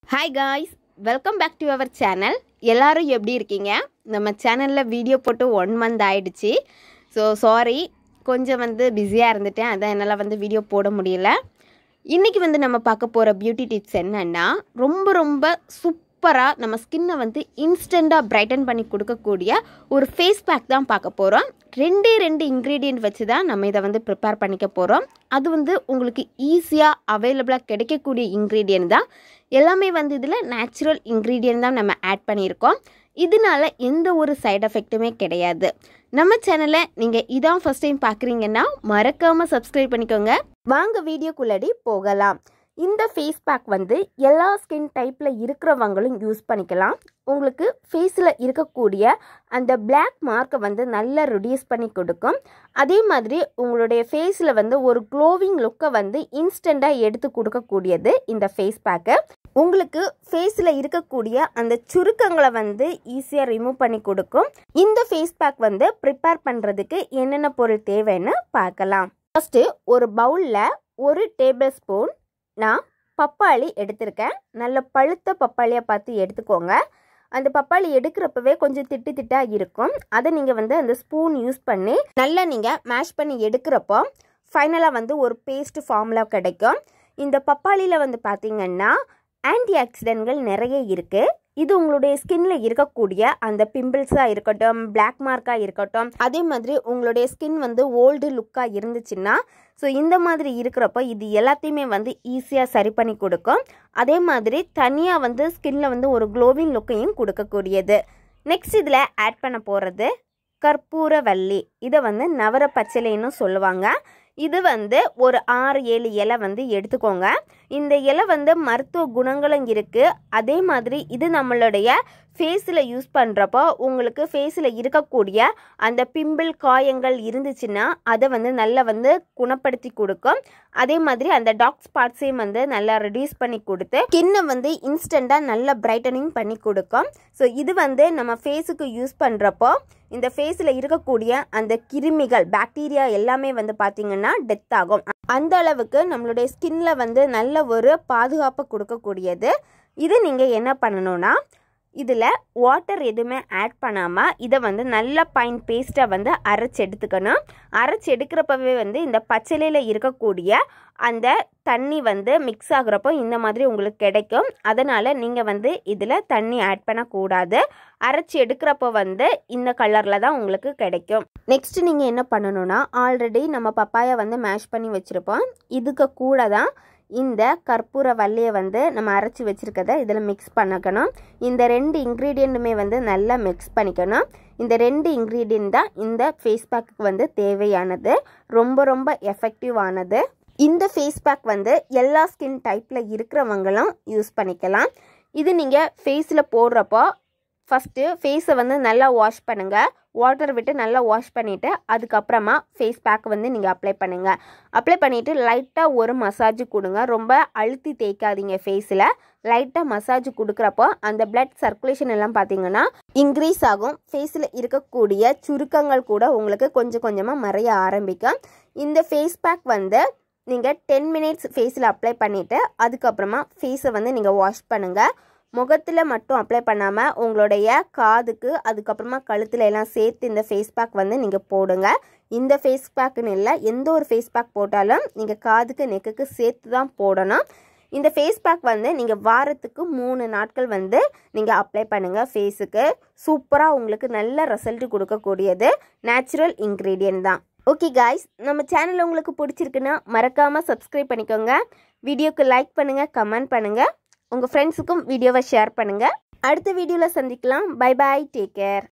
hi guys welcome back to our channel எல்லாரும் எப்படி இருக்கீங்க நம்ம சேனலில் வீடியோ போட்டு ஒன் மந்த் ஆயிடுச்சு ஸோ சாரி கொஞ்சம் வந்து பிஸியாக இருந்துட்டேன் அதான் என்னால் வந்து வீடியோ போட முடியல இன்றைக்கி வந்து நம்ம பார்க்க போகிற பியூட்டி டிப்ஸ் என்னென்னா ரொம்ப ரொம்ப சூப்பராக நம்ம ஸ்கின்னை வந்து இன்ஸ்டண்ட்டாக பிரைட்டன் பண்ணி கொடுக்கக்கூடிய ஒரு ஃபேஸ் பேக் தான் பார்க்க போகிறோம் ரெண்டே ரெண்டு இன்க்ரீடியன்ட் வச்சு தான் நம்ம இதை வந்து ப்ரிப்பேர் பண்ணிக்க போகிறோம் அது வந்து உங்களுக்கு ஈஸியாக அவைலபிளாக கிடைக்கக்கூடிய இன்க்ரீடியன்ட் தான் எல்லாமே வந்து இதில் நேச்சுரல் இன்க்ரீடியன்ட் தான் நம்ம ஆட் பண்ணியிருக்கோம் இதனால எந்த ஒரு சைடு எஃபெக்ட்டுமே கிடையாது நம்ம சேனலை நீங்கள் இதான் ஃபஸ்ட் டைம் பார்க்குறீங்கன்னா மறக்காமல் சப்ஸ்கிரைப் பண்ணிக்கோங்க வாங்க வீடியோக்குள்ளடி போகலாம் இந்த ஃபேஸ் பேக் வந்து எல்லா ஸ்கின் டைப்பில் இருக்கிறவங்களும் யூஸ் பண்ணிக்கலாம் உங்களுக்கு ஃபேஸில் இருக்கக்கூடிய அந்த பிளாக் மார்க்கை வந்து நல்லா ரிடியூஸ் பண்ணி கொடுக்கும் அதே மாதிரி உங்களுடைய ஃபேஸில் வந்து ஒரு க்ளோவிங் லுக்கை வந்து இன்ஸ்டண்ட்டாக எடுத்து கொடுக்கக்கூடியது இந்த ஃபேஸ் பேக்கு உங்களுக்கு ஃபேஸில் இருக்கக்கூடிய அந்த சுருக்கங்களை வந்து ஈஸியாக ரிமூவ் பண்ணி கொடுக்கும் இந்த ஃபேஸ் பேக் வந்து ப்ரிப்பேர் பண்ணுறதுக்கு என்னென்ன பொருள் தேவைன்னு பார்க்கலாம் ஃபஸ்ட்டு ஒரு பவுலில் ஒரு டேபிள் ஸ்பூன் நான் பப்பாளி எடுத்திருக்கேன் நல்ல பழுத்த பப்பாளியாக பார்த்து எடுத்துக்கோங்க அந்த பப்பாளி எடுக்கிறப்பவே கொஞ்சம் திட்டு திட்டாக இருக்கும் அதை நீங்கள் வந்து அந்த ஸ்பூன் யூஸ் பண்ணி நல்லா நீங்கள் மேஷ் பண்ணி எடுக்கிறப்போ ஃபைனலாக வந்து ஒரு பேஸ்ட் ஃபார்மில் கிடைக்கும் இந்த பப்பாளியில் வந்து பார்த்தீங்கன்னா ஆன்டி ஆக்சிடென்ட்கள் நிறைய இருக்குது இது உங்களுடைய ஸ்கின்ல இருக்கக்கூடிய அந்த பிம்பிள்ஸாக இருக்கட்டும் பிளாக் மார்க்காக இருக்கட்டும் அதே மாதிரி உங்களுடைய ஸ்கின் வந்து ஓல்டு லுக்காக இருந்துச்சுன்னா ஸோ இந்த மாதிரி இருக்கிறப்ப இது எல்லாத்தையுமே வந்து ஈஸியாக சரி பண்ணி கொடுக்கும் அதே மாதிரி தனியாக வந்து ஸ்கின்ல வந்து ஒரு க்ளோவிங் லுக்கையும் கொடுக்கக்கூடியது நெக்ஸ்ட் இதில் ஆட் பண்ண போகிறது கற்பூரவல்லி இதை வந்து நவர பச்சிலைன்னு சொல்லுவாங்க இது வந்து ஒரு ஆறு ஏழு இலை வந்து எடுத்துக்கோங்க இந்த இலை வந்து மருத்துவ குணங்களும் இருக்குது அதே மாதிரி இது நம்மளுடைய ஃபேஸில் யூஸ் பண்ணுறப்போ உங்களுக்கு ஃபேஸில் இருக்கக்கூடிய அந்த பிம்பிள் காயங்கள் இருந்துச்சுன்னா அதை வந்து நல்லா வந்து குணப்படுத்தி கொடுக்கும் அதே மாதிரி அந்த டாக் ஸ்பாட்ஸையும் வந்து நல்லா ரெடியூஸ் பண்ணி கொடுத்து ஸ்கின்னை வந்து இன்ஸ்டண்ட்டாக நல்லா பிரைட்டனிங் பண்ணி கொடுக்கும் ஸோ இது வந்து நம்ம ஃபேஸுக்கு யூஸ் பண்ணுறப்போ இந்த ஃபேஸில் இருக்கக்கூடிய அந்த கிருமிகள் பாக்டீரியா எல்லாமே வந்து பார்த்திங்கன்னா டெத் ஆகும் அந்த அளவுக்கு நம்மளுடைய ஸ்கின்ல வந்து நல்ல ஒரு பாதுகாப்பை கொடுக்கக்கூடியது இது நீங்கள் என்ன பண்ணணும்னா இதில் வாட்டர் எதுவுமே ஆட் பண்ணாமல் இதை வந்து நல்ல பைன் பேஸ்ட்டாக வந்து அரைச்சி எடுத்துக்கணும் அரைச்சி எடுக்கிறப்பவே வந்து இந்த பச்சளையில் இருக்கக்கூடிய அந்த தண்ணி வந்து மிக்ஸ் ஆகுறப்போ இந்த மாதிரி உங்களுக்கு கிடைக்கும் அதனால் நீங்கள் வந்து இதில் தண்ணி ஆட் பண்ணக்கூடாது அரைச்சி எடுக்கிறப்போ வந்து இந்த கலரில் தான் உங்களுக்கு கிடைக்கும் நெக்ஸ்ட் நீங்கள் என்ன பண்ணணும்னா ஆல்ரெடி நம்ம பப்பாயை வந்து மேஷ் பண்ணி வச்சுருப்போம் இதுக்கு கூட தான் இந்த கற்பூர வள்ளியை வந்து நம்ம அரைச்சி வச்சுருக்கத இதில் மிக்ஸ் பண்ணிக்கணும் இந்த ரெண்டு இன்க்ரீடியண்ட்டுமே வந்து நல்லா மிக்ஸ் பண்ணிக்கணும் இந்த ரெண்டு இன்க்ரீடியன்ட் தான் இந்த ஃபேஸ் பேக்கு வந்து தேவையானது ரொம்ப ரொம்ப எஃபெக்டிவானது இந்த ஃபேஸ் பேக் வந்து எல்லா ஸ்கின் டைப்பில் இருக்கிறவங்களும் யூஸ் பண்ணிக்கலாம் இது நீங்கள் ஃபேஸில் போடுறப்போ ஃபஸ்ட்டு ஃபேஸை வந்து நல்லா வாஷ் பண்ணுங்கள் வாட்டர் விட்டு நல்லா வாஷ் பண்ணிவிட்டு அதுக்கப்புறமா ஃபேஸ் பேக் வந்து நீங்கள் அப்ளை பண்ணுங்கள் அப்ளை பண்ணிவிட்டு லைட்டாக ஒரு மசாஜ் கொடுங்க ரொம்ப அழுத்தி தேய்க்காதீங்க ஃபேஸில் லைட்டாக மசாஜ் கொடுக்குறப்போ அந்த பிளட் சர்க்குலேஷன் எல்லாம் பார்த்தீங்கன்னா இன்க்ரீஸ் ஆகும் ஃபேஸில் இருக்கக்கூடிய சுருக்கங்கள் கூட உங்களுக்கு கொஞ்சம் கொஞ்சமாக மறைய ஆரம்பிக்கும் இந்த ஃபேஸ் பேக் வந்து நீங்கள் டென் மினிட்ஸ் ஃபேஸில் அப்ளை பண்ணிவிட்டு அதுக்கப்புறமா ஃபேஸை வந்து நீங்கள் வாஷ் பண்ணுங்கள் முகத்தில் மட்டும் அப்ளை பண்ணாமல் உங்களுடைய காதுக்கு அதுக்கப்புறமா கழுத்தில் எல்லாம் சேர்த்து இந்த ஃபேஸ் பேக் வந்து நீங்கள் போடுங்க இந்த ஃபேஸ் பேக்குன்னு இல்லை எந்த ஒரு ஃபேஸ் பேக் போட்டாலும் நீங்கள் காதுக்கு நெக்குக்கு சேர்த்து தான் போடணும் இந்த ஃபேஸ் பேக் வந்து நீங்கள் வாரத்துக்கு மூணு நாட்கள் வந்து நீங்கள் அப்ளை பண்ணுங்கள் ஃபேஸுக்கு சூப்பராக உங்களுக்கு நல்ல ரிசல்ட் கொடுக்கக்கூடியது நேச்சுரல் இன்க்ரீடியன்ட் தான் ஓகே காய்ஸ் நம்ம சேனல் உங்களுக்கு பிடிச்சிருக்குன்னா மறக்காமல் சப்ஸ்கிரைப் பண்ணிக்கோங்க வீடியோக்கு லைக் பண்ணுங்கள் கமெண்ட் பண்ணுங்கள் உங்கள் ஃப்ரெண்ட்ஸுக்கும் வீடியோவை ஷேர் பண்ணுங்கள் அடுத்த வீடியோவில் சந்திக்கலாம் பை பாய் டேக் கேர்